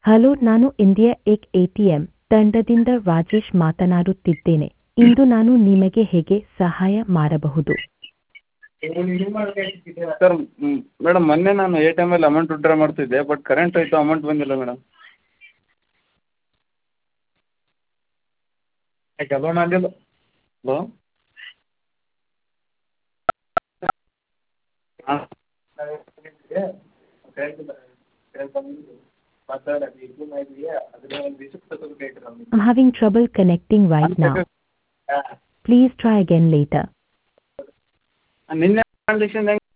Hello ನಾನು India ಏಕ್ ATM ತಂಡದಿಂದ ರಾಜೇಶ್ ಮಾತನಾಡುತ್ತಿದ್ದೇನೆ ಇಂದು ನಾನು ನಿಮಗೆ ಹೇಗೆ ಸಹಾಯ ಮಾಡಬಹುದು ಸರ್ ಮೇಡಮ್ ಮೊನ್ನೆ ನಾನು ಎ ಟಿ ಎಮಲ್ಲಿ ಅಮೌಂಟ್ ವಿತ್ಡ್ರಾ ಮಾಡ್ತಿದ್ದೆ ಬಟ್ ಕರೆಂಟ್ ಹೋಯ್ತು ಅಮೌಂಟ್ ಬಂದಿಲ್ಲ ಮೇಡಮ್ ಹಲೋ ಹಾಂ I'm having trouble connecting right now. Please try again later. ನಿನ್ನೆ ಟ್ರಾನ್ಸಾಕ್ಷನ್